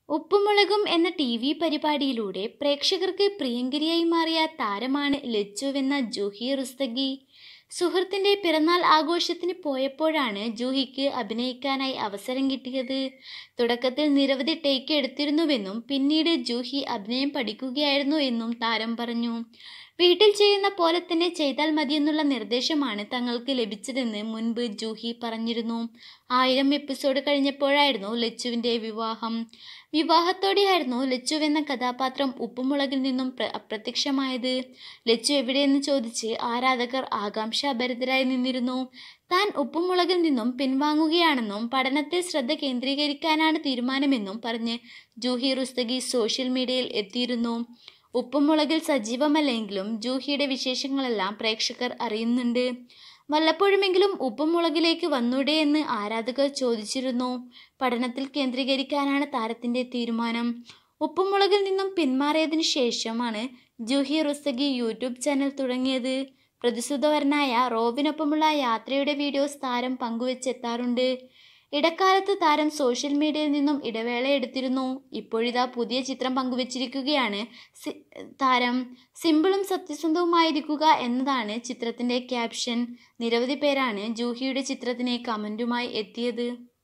ഉപ്പുമുളകും എന്ന T V പരിപാടിയിലൂടെ പ്രേക്ഷകർക്ക് പ്രിയങ്കരിയായി മാറിയ താരമാണ് ലച്ചുവെന്ന ജൂഹി റുസ്തഗി സുഹൃത്തിൻ്റെ പിറന്നാൾ ആഘോഷത്തിന് പോയപ്പോഴാണ് ജൂഹിക്ക് അഭിനയിക്കാനായി അവസരം കിട്ടിയത് തുടക്കത്തിൽ നിരവധി ടേക്ക് എടുത്തിരുന്നുവെന്നും പിന്നീട് ജൂഹി അഭിനയം പഠിക്കുകയായിരുന്നു എന്നും താരം പറഞ്ഞു വീട്ടിൽ ചെയ്യുന്ന പോലെ തന്നെ ചെയ്താൽ മതിയെന്നുള്ള നിർദ്ദേശമാണ് തങ്ങൾക്ക് ലഭിച്ചതെന്ന് മുൻപ് ജൂഹി പറഞ്ഞിരുന്നു ആയിരം എപ്പിസോഡ് കഴിഞ്ഞപ്പോഴായിരുന്നു ലച്ചുവിൻ്റെ വിവാഹം വിവാഹത്തോടെയായിരുന്നു ലച്ചു എന്ന കഥാപാത്രം ഉപ്പുമുളകിൽ നിന്നും പ്ര അപ്രത്യക്ഷമായത് ലച്ചു എവിടെയെന്ന് ചോദിച്ച് ആരാധകർ ആകാംക്ഷാഭരിതരായി നിന്നിരുന്നു താൻ ഉപ്പുമുളകിൽ നിന്നും പിൻവാങ്ങുകയാണെന്നും പഠനത്തിൽ ശ്രദ്ധ കേന്ദ്രീകരിക്കാനാണ് തീരുമാനമെന്നും പറഞ്ഞ് ജൂഹി റുസ്തഗി സോഷ്യൽ മീഡിയയിൽ എത്തിയിരുന്നു ഉപ്പുമുളകിൽ സജീവമല്ലെങ്കിലും ജൂഹിയുടെ വിശേഷങ്ങളെല്ലാം പ്രേക്ഷകർ അറിയുന്നുണ്ട് വല്ലപ്പോഴുമെങ്കിലും ഉപ്പുമുളകിലേക്ക് വന്നൂടെ എന്ന് ആരാധകർ ചോദിച്ചിരുന്നു പഠനത്തിൽ കേന്ദ്രീകരിക്കാനാണ് താരത്തിൻ്റെ തീരുമാനം ഉപ്പുമുളകിൽ നിന്നും പിന്മാറിയതിനു ശേഷമാണ് ജൂഹി റുസ്തഗി യൂട്യൂബ് ചാനൽ തുടങ്ങിയത് പ്രതിസുധവരനായ റോബിനൊപ്പമുള്ള യാത്രയുടെ വീഡിയോസ് താരം പങ്കുവച്ചെത്താറുണ്ട് ഇടക്കാലത്ത് താരം സോഷ്യൽ മീഡിയയിൽ നിന്നും ഇടവേള എടുത്തിരുന്നു ഇപ്പോഴിതാ പുതിയ ചിത്രം പങ്കുവച്ചിരിക്കുകയാണ് താരം സിമ്പിളും സത്യസന്ധവുമായിരിക്കുക എന്നതാണ് ചിത്രത്തിൻ്റെ ക്യാപ്ഷൻ നിരവധി പേരാണ് ജൂഹിയുടെ ചിത്രത്തിന് കമൻറ്റുമായി എത്തിയത്